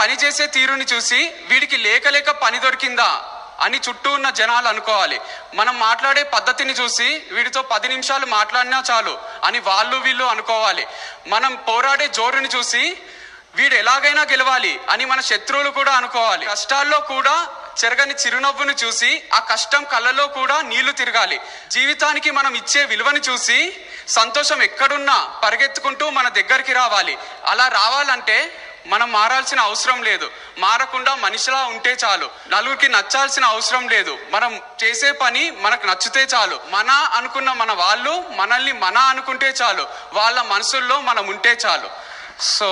పని చేసే తీరుని చూసి వీడికి లేక లేక పని దొరికిందా అని చుట్టూ ఉన్న జనాలు అనుకోవాలి మనం మాట్లాడే పద్ధతిని చూసి వీడితో పది నిమిషాలు మాట్లాడినా చాలు అని వాళ్ళు వీళ్ళు అనుకోవాలి మనం పోరాడే జోరుని చూసి వీడు ఎలాగైనా గెలవాలి అని మన శత్రువులు కూడా అనుకోవాలి కష్టాల్లో కూడా చెరగని చిరునవ్వును చూసి ఆ కష్టం కళ్ళలో కూడా నీళ్లు తిరగాలి జీవితానికి మనం ఇచ్చే విలువని చూసి సంతోషం ఎక్కడున్నా పరిగెత్తుకుంటూ మన దగ్గరికి రావాలి అలా రావాలంటే మనం మారాల్సిన అవసరం లేదు మారకుండా మనిషిలా ఉంటే చాలు నలుగురికి నచ్చాల్సిన అవసరం లేదు మనం చేసే పని మనకు నచ్చితే చాలు మన అనుకున్న మన వాళ్ళు మనల్ని మన అనుకుంటే చాలు వాళ్ళ మనసుల్లో మనం ఉంటే చాలు so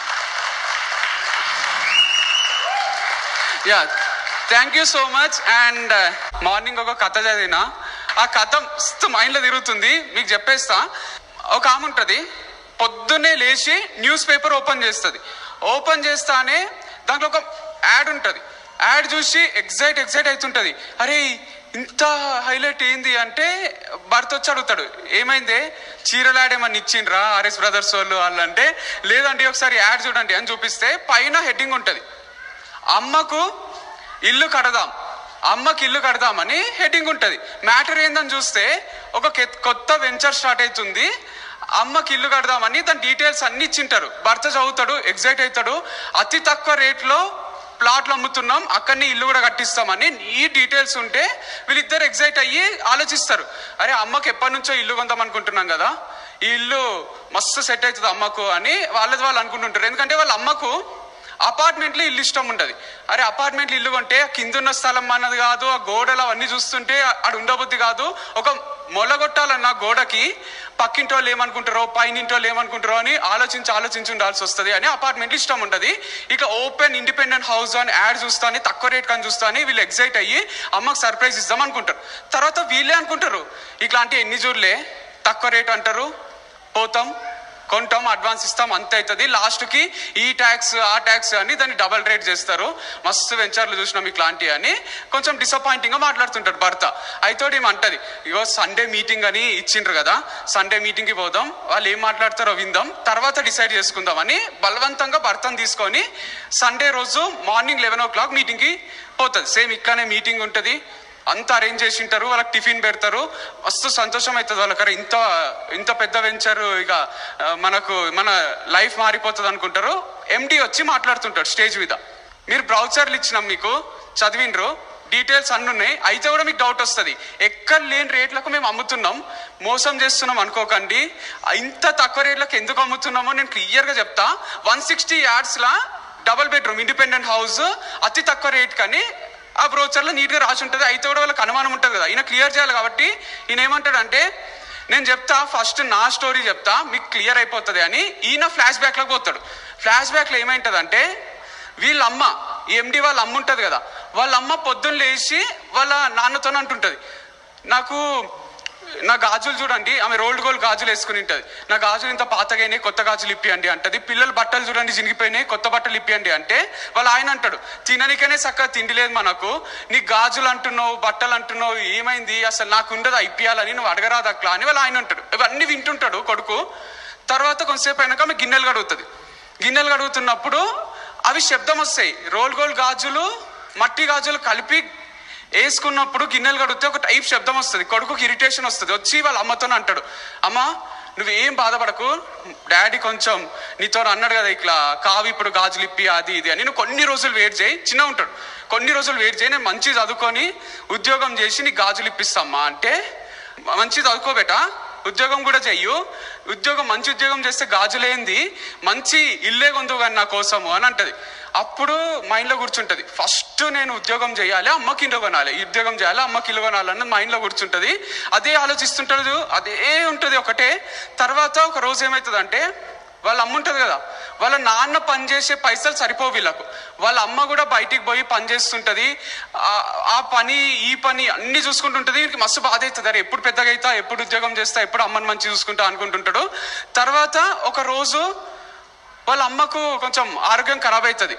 yeah thank you so much and morning ఒక కథ చదివిన ఆ కథ మస్తు మైండ్లో తిరుగుతుంది మీకు చెప్పేస్తా ఒక ఆమె ఉంటుంది పొద్దున్నే లేచి న్యూస్ పేపర్ ఓపెన్ చేస్తుంది ఓపెన్ చేస్తానే దాంట్లో ఒక యాడ్ ఉంటుంది యాడ్ చూసి ఎగ్జైట్ ఎగ్జైట్ అవుతుంటుంది అరే ఇంత హైలైట్ ఏంది అంటే భర్త వచ్చి అడుగుతాడు ఏమైందే చీరల యాడ్ ఏమన్నా ఇచ్చిండ్రా ఆర్ఎస్ బ్రదర్స్ వాళ్ళు వాళ్ళు అంటే లేదండి ఒకసారి యాడ్ చూడండి అని చూపిస్తే పైన హెడ్డింగ్ ఉంటుంది అమ్మకు ఇల్లు కడదాం అమ్మకి ఇల్లు కడదామని హెడ్డింగ్ ఉంటుంది మ్యాటర్ ఏందని చూస్తే ఒక కె- కొత్త వెంచర్ స్టార్ట్ అవుతుంది అమ్మకి ఇల్లు కడదామని దాని డీటెయిల్స్ అన్ని ఇచ్చింటారు భర్త చదువుతాడు ఎగ్జైట్ అవుతాడు అతి తక్కువ రేట్లో ప్లాట్లు అమ్ముతున్నాం అక్కడనే ఇల్లు కూడా కట్టిస్తామని ఈ డీటెయిల్స్ ఉంటే వీళ్ళిద్దరు ఎగ్జైట్ అయ్యి ఆలోచిస్తారు అరే అమ్మకి ఎప్పటి నుంచో ఇల్లు కొందాం అనుకుంటున్నాం కదా ఈ ఇల్లు మస్తు సెట్ అవుతుంది అమ్మకు అని వాళ్ళది వాళ్ళు అనుకుంటుంటారు ఎందుకంటే వాళ్ళ అమ్మకు అపార్ట్మెంట్లో ఇల్లు ఇష్టం ఉండదు అరే అపార్ట్మెంట్లో ఇల్లు కొంటే ఆ కిందున్న స్థలం అన్నది కాదు ఆ గోడలు అవన్నీ చూస్తుంటే ఆడు ఉండబుద్ధి కాదు ఒక మొలగొట్టాలన్న గోడకి పక్కింటి వాళ్ళు ఏమనుకుంటారో పైనింటి వాళ్ళు ఏమనుకుంటారో అని ఆలోచించి ఆలోచించి ఉండాల్సి వస్తుంది అని అపార్ట్మెంట్ ఇష్టం ఉంటుంది ఇక ఓపెన్ ఇండిపెండెంట్ హౌస్ అని యాడ్ చూస్తాని తక్కువ రేట్ కానీ చూస్తాని వీళ్ళు ఎగ్జైట్ అయ్యి అమ్మకి సర్ప్రైజ్ ఇద్దాం అనుకుంటారు తర్వాత వీళ్ళే అనుకుంటారు ఇట్లాంటి ఎన్ని చూడలే తక్కువ రేట్ అంటారు పోతాం కొంటాం అడ్వాన్స్ ఇస్తాం అంత అవుతుంది లాస్ట్కి ఈ ట్యాక్స్ ఆ ట్యాక్స్ అని దాన్ని డబల్ రేట్ చేస్తారు మస్తు వెంచర్లు చూసినాం ఇట్లాంటివి అని కొంచెం డిసప్పాయింటింగ్గా మాట్లాడుతుంటాడు భర్త అయితే ఏమంటది ఇగో సండే మీటింగ్ అని ఇచ్చిండ్రు కదా సండే మీటింగ్కి పోదాం వాళ్ళు ఏం మాట్లాడతారో విందాం తర్వాత డిసైడ్ చేసుకుందాం అని బలవంతంగా భర్తను తీసుకొని సండే రోజు మార్నింగ్ లెవెన్ ఓ క్లాక్ మీటింగ్కి పోతుంది సేమ్ ఇట్లానే మీటింగ్ ఉంటుంది అంతా అరేంజ్ చేసి ఉంటారు వాళ్ళకి టిఫిన్ పెడతారు మస్తు సంతోషం అవుతుంది వాళ్ళకి ఇంత ఇంత పెద్ద వెంచర్ ఇక ఆ, మనకు మన లైఫ్ మారిపోతుంది అనుకుంటారు ఎండి వచ్చి మాట్లాడుతుంటాడు స్టేజ్ మీద మీరు బ్రౌచర్లు ఇచ్చినాం మీకు చదివిండ్రు డీటెయిల్స్ అన్ని ఉన్నాయి అయితే కూడా మీకు డౌట్ వస్తుంది ఎక్కడ లేని రేట్లకు మేము అమ్ముతున్నాం మోసం చేస్తున్నాం అనుకోకండి ఇంత తక్కువ రేట్లకు ఎందుకు అమ్ముతున్నామో నేను క్లియర్గా చెప్తా వన్ సిక్స్టీ యార్డ్స్లా డబుల్ బెడ్రూమ్ ఇండిపెండెంట్ హౌస్ అతి తక్కువ రేట్ కానీ ఆ బ్రోచర్లో నీట్గా రాసి ఉంటుంది అయితే కూడా వాళ్ళకి అనుమానం ఉంటుంది కదా ఈయన క్లియర్ చేయాలి కాబట్టి ఈయన ఏమంటాడు అంటే నేను చెప్తా ఫస్ట్ నా స్టోరీ చెప్తా మీకు క్లియర్ అయిపోతుంది అని ఈయన ఫ్లాష్ బ్యాక్లోకి పోతాడు ఫ్లాష్ బ్యాక్లో ఏమైంటుందంటే వీళ్ళ అమ్మ ఎండి వాళ్ళ అమ్మ ఉంటుంది కదా వాళ్ళ అమ్మ పొద్దున్న లేచి వాళ్ళ నాన్నతో అంటుంటుంది నాకు నా గాజులు చూడండి ఆమె రోల్డ్ గోల్డ్ గాజులు వేసుకుని ఉంటుంది నా గాజులు ఇంత పాతగైనాయి కొత్త గాజులు ఇప్పియండి అంటది పిల్లల బట్టలు చూడండి చినిగిపోయినాయి కొత్త బట్టలు ఇప్పియండి అంటే వాళ్ళు ఆయన అంటాడు తిననికనే చక్కగా తిండి లేదు మనకు నీ గాజులు అంటున్నావు బట్టలు అంటున్నావు ఏమైంది అసలు నాకు ఉండదు ఇప్పియాలని నువ్వు అడగరాదు అట్లా అని వాళ్ళు ఆయన అంటాడు ఇవన్నీ వింటుంటాడు కొడుకు తర్వాత కొంతసేపు అయినాక ఆమె గిన్నెలు కడుగుతుంది గిన్నెలు కడుగుతున్నప్పుడు అవి శబ్దం వస్తాయి రోల్ గోల్ గాజులు మట్టి గాజులు కలిపి వేసుకున్నప్పుడు గిన్నెలు కడిగితే ఒక టైప్ శబ్దం వస్తుంది కొడుకుకి ఇరిటేషన్ వస్తుంది వచ్చి వాళ్ళ అమ్మతో అంటాడు అమ్మ నువ్వేం బాధపడకు డాడీ కొంచెం నీతో అన్నాడు కదా ఇట్లా కావి ఇప్పుడు గాజులు ఇప్పి అది ఇది అని నువ్వు కొన్ని రోజులు వెయిట్ చేయి చిన్న ఉంటాడు కొన్ని రోజులు వెయిట్ చేయి నేను మంచి చదువుకొని ఉద్యోగం చేసి నీకు గాజులు ఇప్పిస్తామ్మా అంటే మంచి చదువుకోబెట ఉద్యోగం కూడా చెయ్యు ఉద్యోగం మంచి ఉద్యోగం చేస్తే గాజులేంది మంచి ఇల్లే కొందు కానీ నా కోసము అని అంటది అప్పుడు మైండ్లో కూర్చుంటది ఫస్ట్ నేను ఉద్యోగం చేయాలి అమ్మకి ఇల్లు కొనాలి ఈ ఉద్యోగం చేయాలి అమ్మకి ఇల్లు కొనాలి అన్నది మైండ్లో కూర్చుంటది అదే ఆలోచిస్తుంటది అదే ఉంటది ఒకటే తర్వాత ఒక రోజు ఏమవుతుంది అంటే వాళ్ళ అమ్మ ఉంటుంది కదా వాళ్ళ నాన్న పని చేసే పైసలు సరిపోవు వీళ్ళకు వాళ్ళ అమ్మ కూడా బయటికి పోయి పని చేస్తుంటది ఆ- ఆ పని ఈ పని అన్ని చూసుకుంటుంటది వీరికి మస్తు బాధ అవుతుంది అరే ఎప్పుడు పెద్దగా అవుతా ఎప్పుడు ఉద్యోగం చేస్తా ఎప్పుడు అమ్మని మంచి చూసుకుంటా అనుకుంటుంటాడు తర్వాత ఒక రోజు వాళ్ళ అమ్మకు కొంచెం ఆరోగ్యం ఖరాబ్ అవుతుంది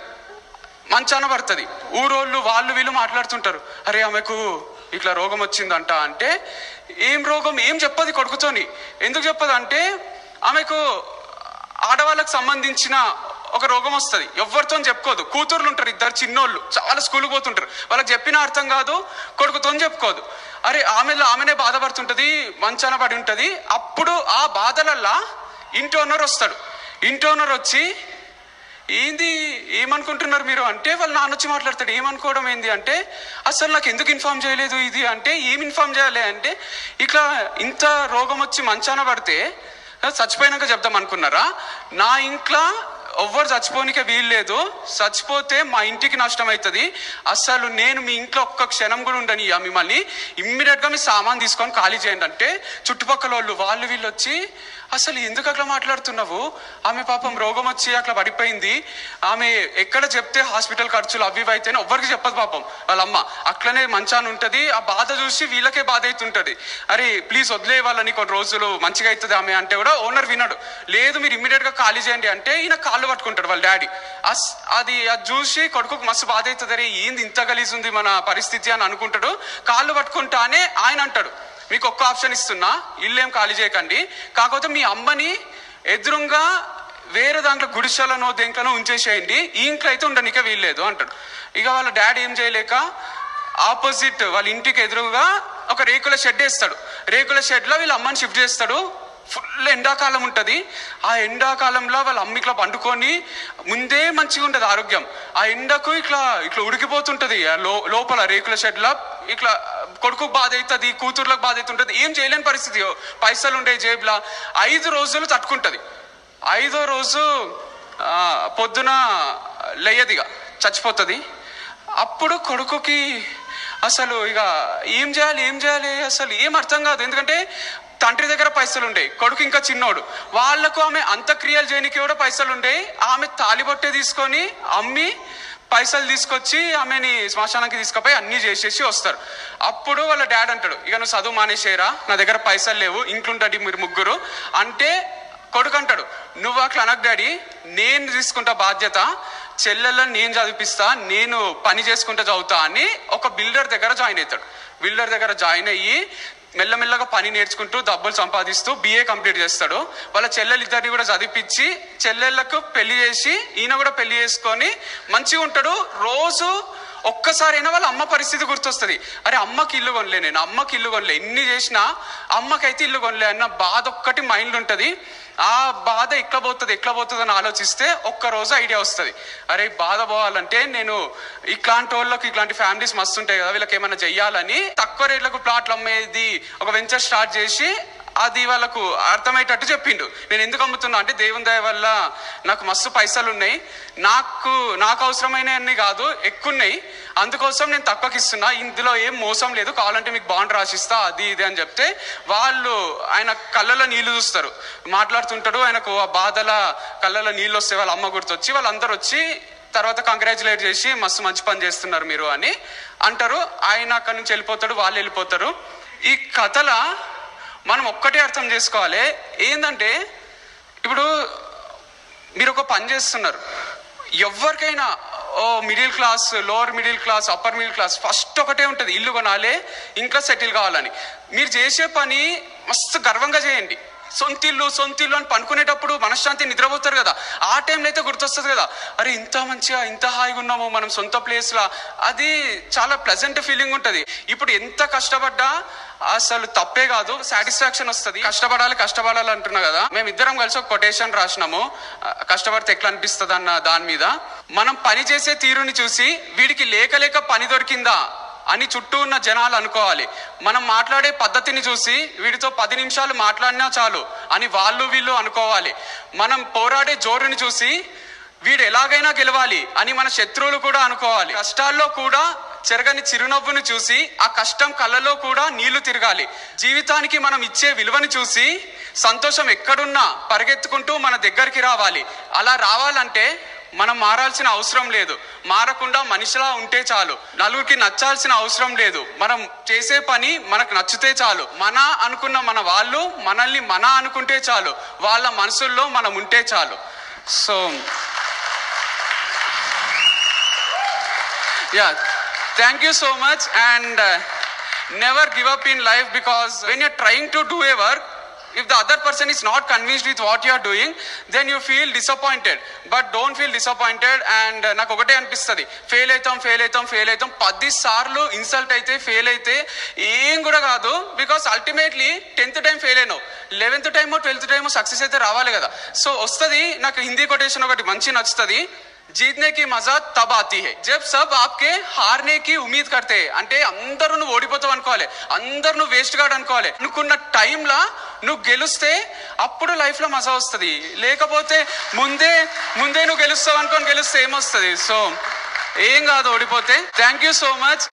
మంచాన పడుతుంది ఊరోళ్ళు వాళ్ళు వీళ్ళు మాట్లాడుతుంటారు అరే ఆమెకు ఇట్లా రోగం వచ్చిందంట అంటే ఏం రోగం ఏం చెప్పదు కొడుకుతోని ఎందుకు చెప్పదు అంటే ఆమెకు ఆడవాళ్ళకు సంబంధించిన ఒక రోగం వస్తుంది ఎవరితో చెప్పుకోదు కూతుర్లు ఉంటారు ఇద్దరు చిన్నోళ్ళు చాలా స్కూల్కి పోతుంటారు వాళ్ళకి చెప్పినా అర్థం కాదు కొడుకుతో చెప్పుకోదు అరే ఆమెలో ఆమెనే బాధపడుతుంటది మంచాన పడి ఉంటది అప్పుడు ఆ బాధలల్లా ఇంటి ఓనర్ వస్తాడు ఇంటి ఓనర్ వచ్చి ఏంది ఏమనుకుంటున్నారు మీరు అంటే వాళ్ళ నాన్న వచ్చి మాట్లాడతాడు ఏమనుకోవడం ఏంది అంటే అసలు నాకు ఎందుకు ఇన్ఫార్మ్ చేయలేదు ఇది అంటే ఏం ఇన్ఫార్మ్ చేయాలి అంటే ఇట్లా ఇంత రోగం వచ్చి మంచాన పడితే చచ్చిపోయినాక చెప్దాం అనుకున్నారా నా ఇంట్లో ఎవ్వరు చచ్చిపోనికే వీల్లేదు చచ్చిపోతే మా ఇంటికి నష్టం అవుతుంది అసలు నేను మీ ఇంట్లో ఒక్క క్షణం కూడా ఉండని మిమ్మల్ని ఇమ్మీడియట్ గా మీ సామాన్ తీసుకొని ఖాళీ చేయండి అంటే చుట్టుపక్కల వాళ్ళు వాళ్ళు వీళ్ళు వచ్చి అసలు ఎందుకు అట్లా మాట్లాడుతున్నావు ఆమె పాపం రోగం వచ్చి అట్లా పడిపోయింది ఆమె ఎక్కడ చెప్తే హాస్పిటల్ ఖర్చులు అవి ఇవి అయితేనే ఎవ్వరికి చెప్పదు పాపం వాళ్ళ అమ్మ అట్లనే మంచాన ఉంటది ఆ బాధ చూసి వీళ్ళకే బాధ అవుతుంటది అరే ప్లీజ్ వదిలే వాళ్ళని కొన్ని రోజులు మంచిగా అవుతుంది ఆమె అంటే కూడా ఓనర్ వినడు లేదు మీరు ఇమ్మీడియట్ గా ఖాళీ చేయండి అంటే ఈయన కాళ్ళు పట్టుకుంటాడు వాళ్ళ డాడీ అస్- అది అది చూసి కొడుకుకు మస్తు బాధ అవుతుంది అరే ఏంది ఇంత గలీజ్ ఉంది మన పరిస్థితి అని అనుకుంటాడు కాళ్ళు పట్టుకుంటానే ఆయన అంటాడు మీకు ఒక్క ఆప్షన్ ఇస్తున్నా ఇల్లు ఏం ఖాళీ చేయకండి కాకపోతే మీ అమ్మని ఎదురుగా వేరే దాంట్లో గుడిసెలనో దేంట్లోనో ఉంచేసేయండి ఈ ఇంట్లో అయితే ఉండనికే వీల్లేదు అంటాడు ఇక వాళ్ళ డాడీ ఏం చేయలేక ఆపోజిట్ వాళ్ళ ఇంటికి ఎదురుగా ఒక రేకుల షెడ్ వేస్తాడు రేకుల షెడ్ లో వీళ్ళ అమ్మని షిఫ్ట్ చేస్తాడు ఫుల్ ఎండాకాలం ఉంటది ఆ ఎండాకాలంలో వాళ్ళ అమ్మ ఇట్లా పండుకొని ముందే మంచిగా ఉంటది ఆరోగ్యం ఆ ఎండకు ఇట్లా ఇట్లా ఉడికిపోతుంటది ఆ లో- లోపల రేకుల షెడ్ లో ఇట్లా కొడుకు బాధ అవుతుంది కూతుర్లకు బాధ అవుతుంటది ఏం చేయలేని పరిస్థితి పైసలు ఉండే జేబులా ఐదు రోజులు తట్టుకుంటది ఐదో రోజు ఆ, పొద్దున లేయదిగా చచ్చిపోతుంది అప్పుడు కొడుకుకి అసలు ఇక ఏం చేయాలి ఏం చేయాలి అసలు ఏం అర్థం కాదు ఎందుకంటే తండ్రి దగ్గర పైసలు ఉండే కొడుకు ఇంకా చిన్నోడు వాళ్ళకు ఆమె అంత్యక్రియలు చేయనికి కూడా పైసలు ఉండే ఆమె తాలిబొట్టే తీసుకొని అమ్మి పైసలు తీసుకొచ్చి ఆమెని శ్మశానానికి తీసుకుపోయి అన్ని చేసేసి వస్తారు అప్పుడు వాళ్ళ డాడ్ అంటాడు ఇక నువ్వు చదువు మానేసేరా నా దగ్గర పైసలు లేవు ఇంట్లుంటది మీరు ముగ్గురు అంటే కొడుకు అంటాడు నువ్వు అట్లా అనకు డాడీ నేను తీసుకుంటా బాధ్యత చెల్లెళ్ళని నేను చదివిపిస్తా నేను పని చేసుకుంటా చదువుతా అని ఒక బిల్డర్ దగ్గర జాయిన్ అవుతాడు బిల్డర్ దగ్గర జాయిన్ అయ్యి మెల్లమెల్లగా పని నేర్చుకుంటూ డబ్బులు సంపాదిస్తూ బిఏ కంప్లీట్ చేస్తాడు వాళ్ళ చెల్లెలు ఇద్దరిని కూడా చదివిపించి చెల్లెళ్ళకు పెళ్లి చేసి ఈయన కూడా పెళ్లి చేసుకొని మంచిగా ఉంటాడు రోజు ఒక్కసారైనా వాళ్ళ అమ్మ పరిస్థితి గుర్తొస్తుంది అరే అమ్మకి ఇల్లు కొనలే నేను అమ్మకి ఇల్లు కొనలే ఎన్ని చేసినా అమ్మకైతే ఇల్లు కొనలే అన్న బాధ ఒక్కటి మైండ్ ఉంటుంది ఆ బాధ ఎట్లా పోతుంది ఎట్లా పోతుంది అని ఆలోచిస్తే ఒక్క రోజు ఐడియా వస్తుంది అరే ఈ బాధ పోవాలంటే నేను ఇట్లాంటి వాళ్ళకి ఇట్లాంటి ఫ్యామిలీస్ మస్తు ఉంటాయి కదా వీళ్ళకి ఏమైనా చెయ్యాలని తక్కువ రేట్లకు ప్లాట్లు అమ్మేది ఒక వెంచర్ స్టార్ట్ చేసి అది వాళ్ళకు అర్థమయ్యేటట్టు చెప్పిండు నేను ఎందుకు అమ్ముతున్నా అంటే దేవుని దయ వల్ల నాకు మస్తు పైసలు ఉన్నాయి నాకు నాకు అవసరమైనవన్నీ కాదు ఎక్కువ ఉన్నాయి అందుకోసం నేను తక్కువకి ఇస్తున్నా ఇందులో ఏం మోసం లేదు కావాలంటే మీకు బాండ్ రాసిస్తా అది ఇది అని చెప్తే వాళ్ళు ఆయన కళ్ళలో నీళ్లు చూస్తారు మాట్లాడుతుంటాడు ఆయనకు ఆ బాధల కళ్ళలో నీళ్ళు వస్తే వాళ్ళ అమ్మ గుర్తొచ్చి వాళ్ళందరూ వచ్చి తర్వాత కంగ్రాచులేట్ చేసి మస్తు మంచి పని చేస్తున్నారు మీరు అని అంటారు ఆయన అక్కడి నుంచి వెళ్ళిపోతాడు వాళ్ళు వెళ్ళిపోతారు ఈ కథల మనం ఒక్కటే అర్థం చేసుకోవాలి ఏంటంటే ఇప్పుడు మీరు ఒక పని చేస్తున్నారు ఎవరికైనా ఓ middle class lower middle class upper middle class first ఒకటే ఉంటుంది ఇల్లు కొనాలి ఇంకా సెటిల్ కావాలని మీరు చేసే పని మస్తు గర్వంగా చేయండి సొంత ఇల్లు సొంత ఇల్లు అని పనుకునేటప్పుడు మనశ్శాంతి నిద్రపోతారు కదా ఆ టైంలో అయితే గుర్తొస్తుంది కదా అరే ఇంత మంచిగా ఇంత హాయిగా ఉన్నాము మనం సొంత ప్లేస్ లా అది చాలా ప్లెజెంట్ ఫీలింగ్ ఉంటది ఇప్పుడు ఎంత కష్టపడ్డా అసలు తప్పే కాదు సాటిస్ఫాక్షన్ వస్తుంది కష్టపడాలి కష్టపడాలి అంటున్నా కదా మేము ఇద్దరం కలిసి ఒక కొటేషన్ రాసినాము ఆ, కష్టపడితే ఎట్లా అనిపిస్తుంది అన్న దాని మీద మనం పని చేసే తీరుని చూసి వీడికి లేక లేక పని దొరికిందా అని చుట్టూ ఉన్న జనాలు అనుకోవాలి మనం మాట్లాడే పద్ధతిని చూసి వీడితో పది నిమిషాలు మాట్లాడినా చాలు అని వాళ్ళు వీళ్ళు అనుకోవాలి మనం పోరాడే జోరుని చూసి వీడు ఎలాగైనా గెలవాలి అని మన శత్రువులు కూడా అనుకోవాలి కష్టాల్లో కూడా చెరగని చిరునవ్వును చూసి ఆ కష్టం కళ్ళలో కూడా నీళ్లు తిరగాలి జీవితానికి మనం ఇచ్చే విలువని చూసి సంతోషం ఎక్కడున్నా పరిగెత్తుకుంటూ మన దగ్గరికి రావాలి అలా రావాలంటే మనం మారాల్సిన అవసరం లేదు మారకుండా మనిషిలా ఉంటే చాలు నలుగురికి నచ్చాల్సిన అవసరం లేదు మనం చేసే పని మనకు నచ్చితే చాలు మన అనుకున్న మన వాళ్ళు మనల్ని మన అనుకుంటే చాలు వాళ్ళ మనసుల్లో మనం ఉంటే చాలు so yeah thank you so much and uh, never give up in life because when you're trying to do a work if the other person is not convinced with what you are doing then you feel disappointed but don't feel disappointed and uh, నాకు ఒకటే అనిపిస్తుంది fail అవుతాం fail అవుతాం fail అవుతాం పది సార్లు insult అయితే fail అయితే ఏం కూడా కాదు because ultimately tenth time fail అయినావు లెవెన్త్ టైమో ట్వెల్త్ టైమో సక్సెస్ అయితే రావాలి కదా సో వస్తుంది నాకు హిందీ కొటేషన్ ఒకటి మంచి నచ్చుతుంది జీతనే కి మజా తబ్ ఆతీ హై జబ్ సబ్ ఆప్కే హార్నే కి ఉమీద్ కర్తే హై. అంటే అందరూ నువ్వు ఓడిపోతావు అనుకోవాలి అందరు నువ్వు వేస్ట్ గాడు అనుకోవాలి అనుకున్న టైంలా నువ్వు గెలిస్తే అప్పుడు లైఫ్ లో మజా వస్తుంది లేకపోతే ముందే ముందే నువ్వు గెలుస్తావు అనుకొని గెలిస్తే ఏమొస్తుంది సో ఏం కాదు ఓడిపోతే థ్యాంక్ యూ సో మచ్